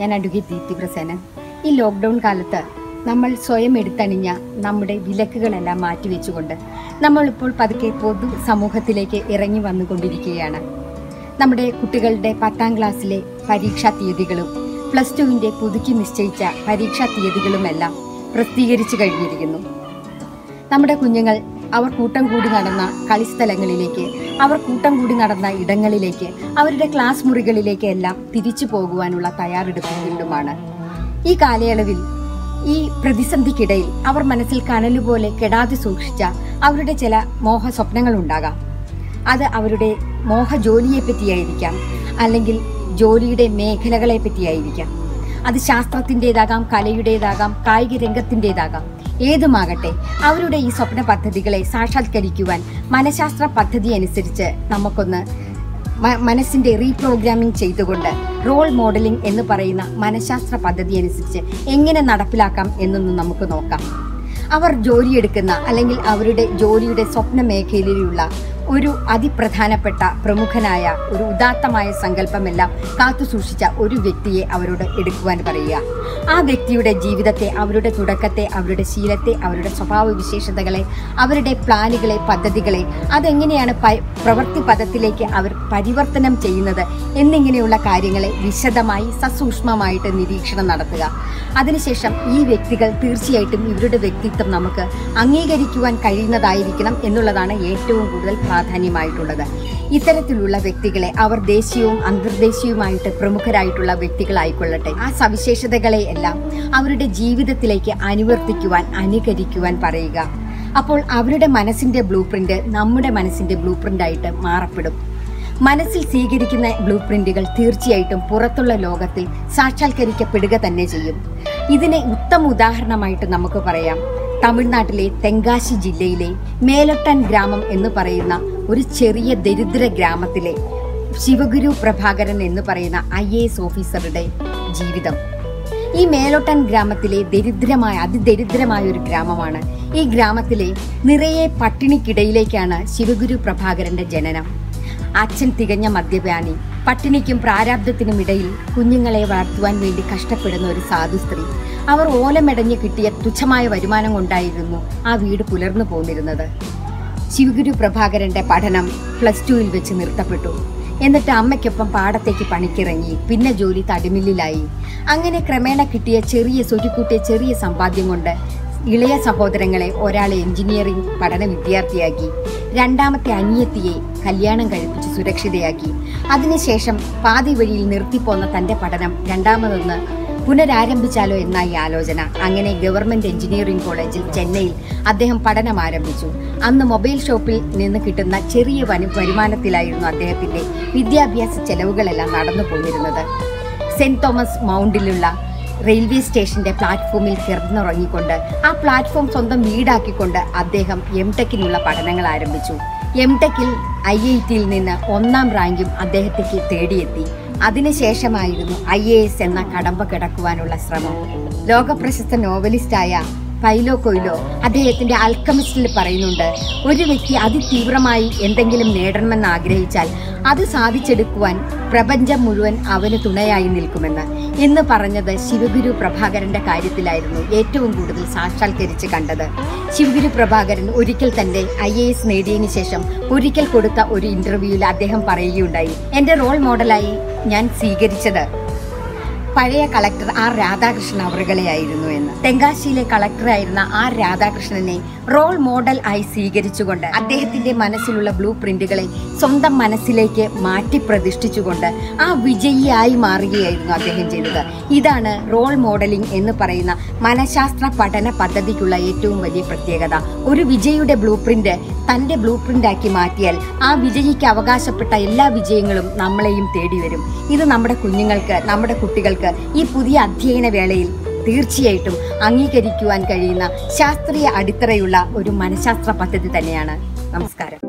ഞാൻ അഡ്വക്കേറ്റ് ദീപ്തി പ്രസേനൻ ഈ ലോക്ക്ഡൗൺ കാലത്ത് നമ്മൾ സ്വയം എടുത്തണിഞ്ഞ നമ്മുടെ വിലക്കുകളെല്ലാം മാറ്റിവെച്ചുകൊണ്ട് നമ്മളിപ്പോൾ പതുക്കെ പൊതു സമൂഹത്തിലേക്ക് ഇറങ്ങി വന്നുകൊണ്ടിരിക്കുകയാണ് നമ്മുടെ കുട്ടികളുടെ പത്താം ക്ലാസ്സിലെ പരീക്ഷാ തീയതികളും പ്ലസ് ടുവിൻ്റെ പുതുക്കി നിശ്ചയിച്ച പരീക്ഷാ തീയതികളുമെല്ലാം പ്രസിദ്ധീകരിച്ചു കഴിഞ്ഞിരിക്കുന്നു നമ്മുടെ കുഞ്ഞുങ്ങൾ അവർ കൂട്ടം കൂടി നടന്ന കളിസ്ഥലങ്ങളിലേക്ക് അവർ കൂട്ടം കൂടി നടന്ന ഇടങ്ങളിലേക്ക് അവരുടെ ക്ലാസ് മുറികളിലേക്ക് എല്ലാം തിരിച്ചു പോകുവാനുള്ള തയ്യാറെടുപ്പുകളിലുമാണ് ഈ കാലയളവിൽ ഈ പ്രതിസന്ധിക്കിടയിൽ അവർ മനസ്സിൽ കനലുപോലെ കെടാതെ സൂക്ഷിച്ച അവരുടെ ചില മോഹ സ്വപ്നങ്ങൾ ഉണ്ടാകാം അത് അവരുടെ മോഹ ജോലിയെ പറ്റിയായിരിക്കാം അല്ലെങ്കിൽ ജോലിയുടെ മേഖലകളെ പറ്റിയായിരിക്കാം അത് ശാസ്ത്രത്തിൻ്റെതാകാം കലയുടേതാകാം കായിക രംഗത്തിൻ്റെതാകാം ഏതുമാകട്ടെ അവരുടെ ഈ സ്വപ്ന പദ്ധതികളെ സാക്ഷാത്കരിക്കുവാൻ മനഃശാസ്ത്ര പദ്ധതി അനുസരിച്ച് നമുക്കൊന്ന് മ- മനസ്സിന്റെ റീപ്രോഗ്രാമിംഗ് ചെയ്തുകൊണ്ട് റോൾ മോഡലിംഗ് എന്ന് പറയുന്ന മനഃശാസ്ത്ര പദ്ധതി അനുസരിച്ച് എങ്ങനെ നടപ്പിലാക്കാം എന്നൊന്ന് നമുക്ക് നോക്കാം അവർ ജോലിയെടുക്കുന്ന അല്ലെങ്കിൽ അവരുടെ ജോലിയുടെ സ്വപ്ന മേഖലയിലുള്ള ഒരു അതിപ്രധാനപ്പെട്ട പ്രമുഖനായ ഒരു ഉദാത്തമായ സങ്കല്പമെല്ലാം കാത്തു സൂക്ഷിച്ച ഒരു വ്യക്തിയെ അവരോട് എടുക്കുവാൻ പറയുക ആ വ്യക്തിയുടെ ജീവിതത്തെ അവരുടെ തുടക്കത്തെ അവരുടെ ശീലത്തെ അവരുടെ സ്വഭാവ വിശേഷതകളെ അവരുടെ പ്ലാനുകളെ പദ്ധതികളെ അതെങ്ങനെയാണ് പ- പ്രവൃത്തി പദത്തിലേക്ക് അവർ പരിവർത്തനം ചെയ്യുന്നത് എന്നിങ്ങനെയുള്ള കാര്യങ്ങളെ വിശദമായി സസൂക്ഷ്മമായിട്ട് നിരീക്ഷണം നടത്തുക അതിനുശേഷം ഈ വ്യക്തികൾ തീർച്ചയായിട്ടും ഇവരുടെ വ്യക്തിത്വം നമുക്ക് അംഗീകരിക്കുവാൻ കഴിയുന്നതായിരിക്കണം എന്നുള്ളതാണ് ഏറ്റവും കൂടുതൽ പ്രാധാന്യമായിട്ടുള്ളത് ഇത്തരത്തിലുള്ള വ്യക്തികളെ അവർ ദേശീയവും അന്തർദേശീയവുമായിട്ട് പ്രമുഖരായിട്ടുള്ള വ്യക്തികളായിക്കൊള്ളട്ടെ ആ സവിശേഷതകളെ എല്ലാം അവരുടെ ജീവിതത്തിലേക്ക് അനുവർത്തിക്കുവാൻ അനുകരിക്കുവാൻ പറയുക അപ്പോൾ അവരുടെ മനസ്സിന്റെ ബ്ലൂ പ്രിന്റ് നമ്മുടെ മനസ്സിന്റെ ബ്ലൂ പ്രിന്റ് ആയിട്ട് മാറപ്പെടും മനസ്സിൽ സ്വീകരിക്കുന്ന ബ്ലൂ പ്രിന്റുകൾ തീർച്ചയായിട്ടും പുറത്തുള്ള ലോകത്തിൽ സാക്ഷാത്കരിക്കപ്പെടുക തന്നെ ചെയ്യും ഇതിനെ ഉത്തമ ഉദാഹരണമായിട്ട് നമുക്ക് പറയാം തമിഴ്നാട്ടിലെ തെങ്കാശി ജില്ലയിലെ മേലട്ടൻ ഗ്രാമം എന്ന് പറയുന്ന ഒരു ചെറിയ ദരിദ്ര ഗ്രാമത്തിലെ ശിവഗുരു പ്രഭാകരൻ എന്ന് പറയുന്ന ഐ എ എസ് ഓഫീസറുടെ ജീവിതം ഈ മേലോട്ടൻ ഗ്രാമത്തിലെ ദരിദ്രമായ അതിദരിദ്രമായ ഒരു ഗ്രാമമാണ് ഈ ഗ്രാമത്തിലെ നിറയെ പട്ടിണിക്കിടയിലേക്കാണ് ശിവഗുരു പ്രഭാകരന്റെ ജനനം അച്ഛൻ തികഞ്ഞ മദ്യപാനി പട്ടിണിക്കും പ്രാരാബ്ദത്തിനും ഇടയിൽ കുഞ്ഞുങ്ങളെ വളർത്തുവാൻ വേണ്ടി കഷ്ടപ്പെടുന്ന ഒരു സാധു സ്ത്രീ അവർ ഓലമെടഞ്ഞ് കിട്ടിയ തുച്ഛമായ വരുമാനം കൊണ്ടായിരുന്നു ആ വീട് പുലർന്നു പോന്നിരുന്നത് ശിവഗുരു പ്രഭാകരന്റെ പഠനം പ്ലസ് ടുവിൽ വെച്ച് നിർത്തപ്പെട്ടു എന്നിട്ട് അമ്മയ്ക്കൊപ്പം പാടത്തേക്ക് പണിക്കിറങ്ങി പിന്നെ ജോലി തടിമില്ലിലായി അങ്ങനെ ക്രമേണ കിട്ടിയ ചെറിയ സ്വരുക്കൂട്ടിയ ചെറിയ സമ്പാദ്യം കൊണ്ട് ഇളയ സഹോദരങ്ങളെ ഒരാളെ എഞ്ചിനീയറിംഗ് പഠന വിദ്യാർത്ഥിയാക്കി രണ്ടാമത്തെ അനിയത്തിയെ കല്യാണം കഴിപ്പിച്ച് സുരക്ഷിതയാക്കി അതിനുശേഷം പാതി വഴിയിൽ നിർത്തിപ്പോന്ന തന്റെ പഠനം രണ്ടാമതൊന്ന് പുനരാരംഭിച്ചാലോ എന്നായി ആലോചന അങ്ങനെ ഗവൺമെന്റ് എഞ്ചിനീയറിംഗ് കോളേജിൽ ചെന്നൈയിൽ അദ്ദേഹം പഠനം ആരംഭിച്ചു അന്ന് മൊബൈൽ ഷോപ്പിൽ നിന്ന് കിട്ടുന്ന ചെറിയ വനു വരുമാനത്തിലായിരുന്നു അദ്ദേഹത്തിന്റെ വിദ്യാഭ്യാസ ചെലവുകളെല്ലാം നടന്നു പോന്നിരുന്നത് സെന്റ് തോമസ് മൗണ്ടിലുള്ള റെയിൽവേ സ്റ്റേഷന്റെ പ്ലാറ്റ്ഫോമിൽ കിടന്നുറങ്ങിക്കൊണ്ട് ആ പ്ലാറ്റ്ഫോം സ്വന്തം വീടാക്കിക്കൊണ്ട് അദ്ദേഹം എം ടെക്കിനുള്ള പഠനങ്ങൾ ആരംഭിച്ചു എം ടെക്കിൽ ഐ ഐ ടിയിൽ നിന്ന് ഒന്നാം റാങ്കും അദ്ദേഹത്തേക്ക് തേടിയെത്തി അതിനുശേഷമായിരുന്നു ഐ എ എസ് എന്ന കടമ്പ കിടക്കുവാനുള്ള ശ്രമം ലോകപ്രശസ്ത നോവലിസ്റ്റായ പൈലോ കൊയിലോ അദ്ദേഹത്തിന്റെ അൽക്കമിസ്റ്റിൽ പറയുന്നുണ്ട് ഒരു വ്യക്തി അതിതീവ്രമായി എന്തെങ്കിലും നേടണമെന്ന് ആഗ്രഹിച്ചാൽ അത് സാധിച്ചെടുക്കുവാൻ പ്രപഞ്ചം മുഴുവൻ അവന് തുണയായി നിൽക്കുമെന്ന് എന്ന് പറഞ്ഞത് ശിവഗുരു പ്രഭാകരന്റെ കാര്യത്തിലായിരുന്നു ഏറ്റവും കൂടുതൽ സാക്ഷാത്കരിച്ച് കണ്ടത് ശിവഗുരു പ്രഭാകരൻ ഒരിക്കൽ തന്റെ ഐ എ എസ് നേടിയതിനു ശേഷം ഒരിക്കൽ കൊടുത്ത ഒരു ഇന്റർവ്യൂവിൽ അദ്ദേഹം പറയുകയുണ്ടായി എന്റെ റോൾ മോഡലായി ഞാൻ സ്വീകരിച്ചത് പഴയ കളക്ടർ ആർ രാധാകൃഷ്ണൻ അവറുകളെയായിരുന്നു എന്ന് തെങ്കാശിയിലെ കളക്ടറായിരുന്ന ആർ രാധാകൃഷ്ണനെ റോൾ മോഡൽ ആയി സ്വീകരിച്ചുകൊണ്ട് അദ്ദേഹത്തിന്റെ മനസ്സിലുള്ള ബ്ലൂ പ്രിന്റുകളെ സ്വന്തം മനസ്സിലേക്ക് മാറ്റി പ്രതിഷ്ഠിച്ചുകൊണ്ട് ആ വിജയിയായി മാറുകയായിരുന്നു അദ്ദേഹം ചെയ്തത് ഇതാണ് റോൾ മോഡലിംഗ് എന്ന് പറയുന്ന മനഃശാസ്ത്ര പഠന പദ്ധതിക്കുള്ള ഏറ്റവും വലിയ പ്രത്യേകത ഒരു വിജയിയുടെ ബ്ലൂ പ്രിന്റ് തന്റെ ബ്ലൂ പ്രിന്റ് ആക്കി മാറ്റിയാൽ ആ വിജയിക്ക് അവകാശപ്പെട്ട എല്ലാ വിജയങ്ങളും നമ്മളെയും തേടി വരും ഇത് നമ്മുടെ കുഞ്ഞുങ്ങൾക്ക് നമ്മുടെ കുട്ടികൾക്ക് ഈ പുതിയ അധ്യയന വേളയിൽ തീർച്ചയായിട്ടും അംഗീകരിക്കുവാൻ കഴിയുന്ന ശാസ്ത്രീയ അടിത്തറയുള്ള ഒരു മനഃശാസ്ത്ര പദ്ധതി തന്നെയാണ് നമസ്കാരം